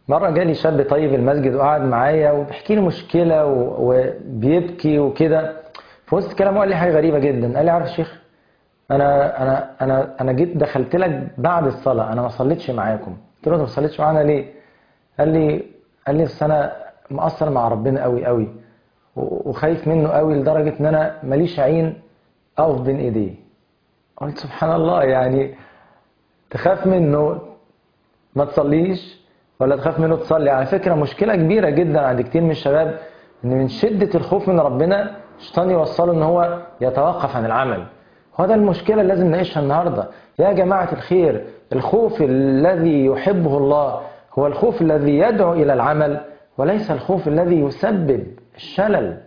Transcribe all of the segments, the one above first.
مرة جالي شاب طيب المسجد وقعد معايا وبيحكي لي مشكلة و- وبيبكي وكده في وسط كلامه قال لي حاجة غريبة جدا قال لي عارف يا شيخ أنا أنا أنا أنا جيت دخلت لك بعد الصلاة أنا ما صليتش معاكم قلت له أنت ما صليتش معانا ليه؟ قال لي قال لي أصل أنا مقصر مع ربنا قوي قوي و- وخايف منه قوي لدرجة إن أنا ماليش عين أقف بين إيديه قلت سبحان الله يعني تخاف منه ما تصليش ولا تخاف منه تصلي على فكرة مشكلة كبيرة جدا عند كتير من الشباب ان من شدة الخوف من ربنا الشيطان يوصله ان هو يتوقف عن العمل هو ده المشكلة اللي لازم نعيشها النهاردة يا جماعة الخير الخوف الذي يحبه الله هو الخوف الذي يدعو إلى العمل وليس الخوف الذي يسبب الشلل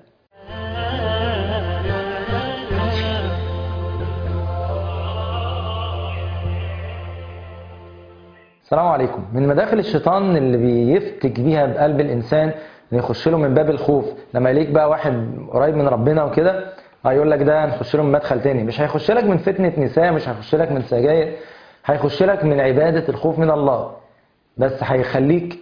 السلام عليكم من مداخل الشيطان اللي بيفتك بيها بقلب الانسان انه يخش له من باب الخوف لما يلاقيك بقى واحد قريب من ربنا وكده هيقول لك ده هنخش له من مدخل تاني مش هيخش لك من فتنه نساء مش هيخش لك من سجاير هيخش لك من عباده الخوف من الله بس هيخليك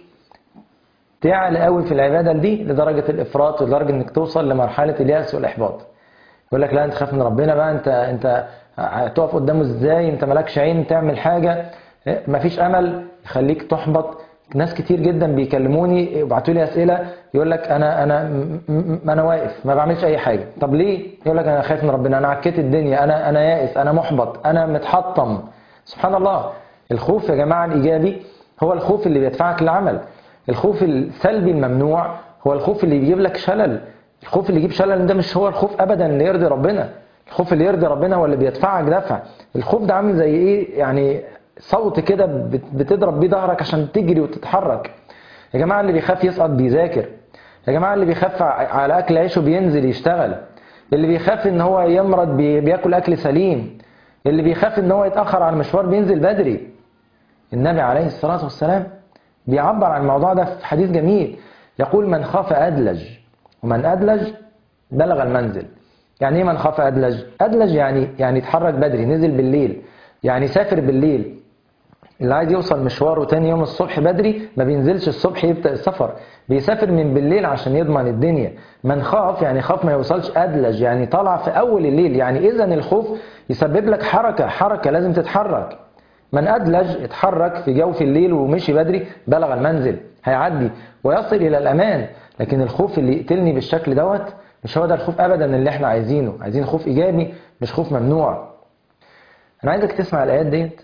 تعلى قوي في العباده دي لدرجه الافراط ولدرجه انك توصل لمرحله الياس والاحباط يقول لك لا انت خاف من ربنا بقى انت انت هتقف قدامه ازاي انت مالكش عين تعمل حاجه مفيش امل يخليك تحبط ناس كتير جدا بيكلموني يبعتوا لي اسئله يقول لك انا انا م- م- انا واقف ما بعملش اي حاجه طب ليه يقول لك انا خايف من ربنا انا عكيت الدنيا انا انا يائس انا محبط انا متحطم سبحان الله الخوف يا جماعه الايجابي هو الخوف اللي بيدفعك للعمل الخوف السلبي الممنوع هو الخوف اللي بيجيب لك شلل الخوف اللي يجيب شلل ده مش هو الخوف ابدا اللي يرضي ربنا الخوف اللي يرضي ربنا هو اللي بيدفعك دفع الخوف ده عامل زي ايه يعني صوت كده بت- بتضرب بيه ظهرك عشان تجري وتتحرك يا جماعه اللي بيخاف يسقط بيذاكر يا جماعه اللي بيخاف ع- على اكل عيشه بينزل يشتغل اللي بيخاف ان هو يمرض بي- بياكل اكل سليم اللي بيخاف ان هو يتاخر على المشوار بينزل بدري النبي عليه الصلاه والسلام بيعبر عن الموضوع ده في حديث جميل يقول من خاف ادلج ومن ادلج بلغ المنزل يعني ايه من خاف ادلج ادلج يعني يعني اتحرك بدري نزل بالليل يعني سافر بالليل اللي عايز يوصل مشواره تاني يوم الصبح بدري ما بينزلش الصبح يبدأ السفر بيسافر من بالليل عشان يضمن الدنيا من خاف يعني خاف ما يوصلش أدلج يعني طالع في أول الليل يعني إذا الخوف يسبب لك حركة حركة لازم تتحرك من أدلج اتحرك في جوف الليل ومشي بدري بلغ المنزل هيعدي ويصل إلى الأمان لكن الخوف اللي يقتلني بالشكل دوت مش هو ده الخوف أبدا اللي احنا عايزينه عايزين خوف إيجابي مش خوف ممنوع أنا عايزك تسمع الآيات ديت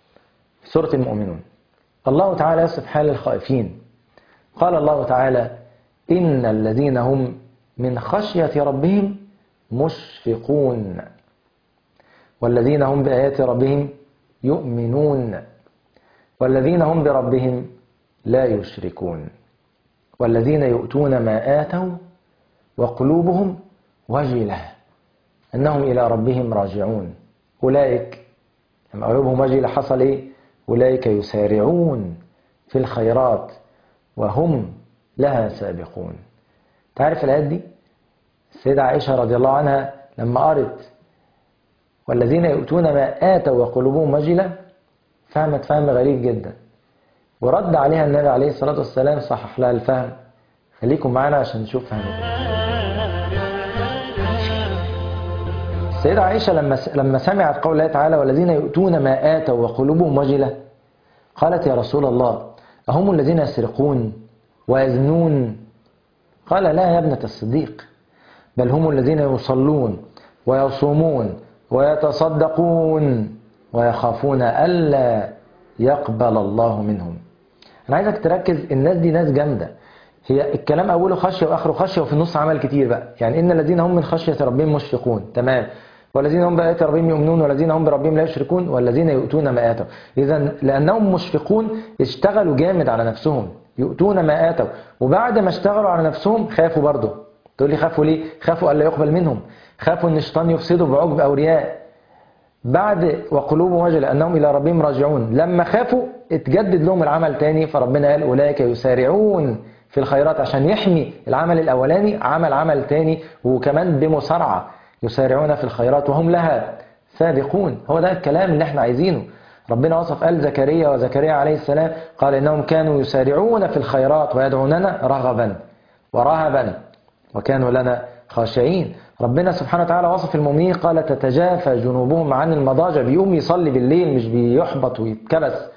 في سورة المؤمنون الله تعالى يصف حال الخائفين قال الله تعالى إن الذين هم من خشية ربهم مشفقون والذين هم بآيات ربهم يؤمنون والذين هم بربهم لا يشركون والذين يؤتون ما آتوا وقلوبهم وجلة أنهم إلى ربهم راجعون أولئك لما قلوبهم وجلة حصل إيه؟ أولئك يسارعون في الخيرات وهم لها سابقون تعرف الآيات دي؟ السيدة عائشة رضي الله عنها لما قرت والذين يؤتون ما آتوا وقلوبهم وجلة فهمت فهم غريب جدا ورد عليها النبي عليه الصلاة والسلام صحح لها الفهم خليكم معانا عشان نشوف فهمت السيدة عائشة لما لما سمعت قول الله تعالى والذين يؤتون ما آتوا وقلوبهم وجلة قالت يا رسول الله أهم الذين يسرقون ويزنون قال لا يا ابنة الصديق بل هم الذين يصلون ويصومون ويتصدقون ويخافون ألا يقبل الله منهم أنا عايزك تركز الناس دي ناس جامدة هي الكلام أوله خشية وآخره خشية وفي النص عمل كتير بقى يعني إن الذين هم من خشية ربهم مشفقون تمام والذين هم بآيات ربهم يؤمنون والذين هم بربهم لا يشركون والذين يؤتون ما آتوا إذا لأنهم مشفقون اشتغلوا جامد على نفسهم يؤتون ما آتوا وبعد ما اشتغلوا على نفسهم خافوا برضه تقول لي خافوا ليه؟ خافوا ألا يقبل منهم خافوا أن الشيطان يفسدوا بعجب أو رياء بعد وقلوبهم وجل أنهم إلى ربهم راجعون لما خافوا اتجدد لهم العمل تاني فربنا قال أولئك يسارعون في الخيرات عشان يحمي العمل الأولاني عمل عمل تاني وكمان بمسارعة يسارعون في الخيرات وهم لها سابقون هو ده الكلام اللي احنا عايزينه ربنا وصف آل زكريا وزكريا عليه السلام قال إنهم كانوا يسارعون في الخيرات ويدعوننا رغبا ورهبا وكانوا لنا خاشعين ربنا سبحانه وتعالى وصف المؤمنين قال تتجافى جنوبهم عن المضاجع بيقوم يصلي بالليل مش بيحبط ويتكبس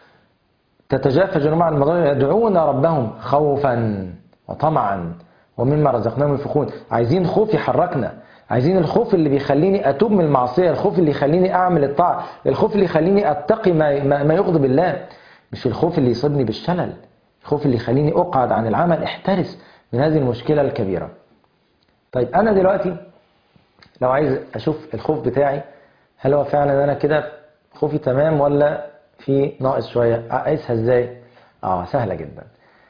تتجافى جنوبهم عن المضاجع يدعون ربهم خوفا وطمعا ومما رزقناهم ينفقون عايزين خوف يحركنا عايزين الخوف اللي بيخليني اتوب من المعصيه الخوف اللي يخليني اعمل الطاعه الخوف اللي يخليني اتقي ما, ما, ما يغضب الله مش الخوف اللي يصيبني بالشلل الخوف اللي يخليني اقعد عن العمل احترس من هذه المشكله الكبيره طيب انا دلوقتي لو عايز اشوف الخوف بتاعي هل هو فعلا انا كده خوفي تمام ولا في ناقص شويه اقيسها ازاي اه سهله جدا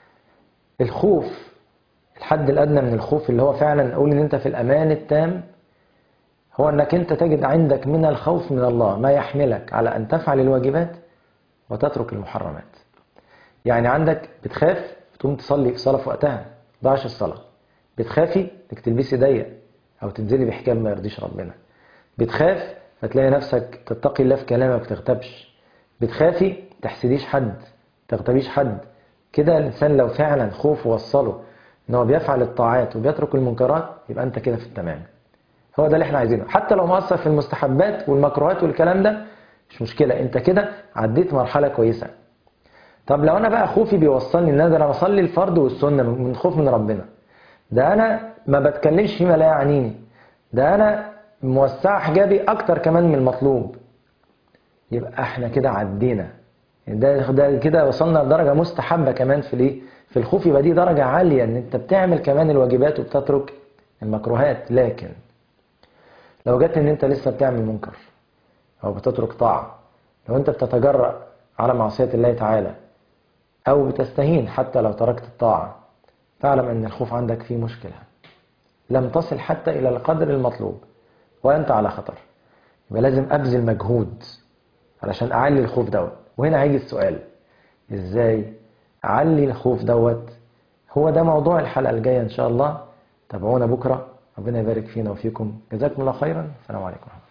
الخوف الحد الادنى من الخوف اللي هو فعلا نقول ان انت في الامان التام هو انك انت تجد عندك من الخوف من الله ما يحملك على ان تفعل الواجبات وتترك المحرمات يعني عندك بتخاف تقوم تصلي الصلاه في وقتها ضاعش الصلاه بتخافي انك تلبسي ضيق او تنزلي بحجاب ما يرضيش ربنا بتخاف فتلاقي نفسك تتقي الله في كلامك وتغتبش بتخافي تحسديش حد تغتبيش حد كده الانسان لو فعلا خوف وصله ان هو بيفعل الطاعات وبيترك المنكرات يبقى انت كده في التمام هو ده اللي احنا عايزينه حتى لو مقصر في المستحبات والمكروهات والكلام ده مش مشكله انت كده عديت مرحله كويسه طب لو انا بقى خوفي بيوصلني ان انا بصلي الفرض والسنه من خوف من ربنا ده انا ما بتكلمش فيما لا يعنيني ده انا موسعه حجابي اكتر كمان من المطلوب يبقى احنا كده عدينا ده ده كده وصلنا لدرجه مستحبه كمان في الايه في الخوف يبقى دي درجه عاليه ان انت بتعمل كمان الواجبات وبتترك المكروهات لكن لو جت ان انت لسه بتعمل منكر او بتترك طاعه لو انت بتتجرأ على معصيه الله تعالى او بتستهين حتى لو تركت الطاعه فاعلم ان الخوف عندك فيه مشكله لم تصل حتى الى القدر المطلوب وانت على خطر يبقى لازم ابذل مجهود علشان اعلي الخوف دوت وهنا هيجي السؤال ازاي اعلي الخوف دوت هو ده موضوع الحلقه الجايه ان شاء الله تابعونا بكره ربنا يبارك فينا وفيكم جزاكم الله خيرا السلام عليكم ورحمه الله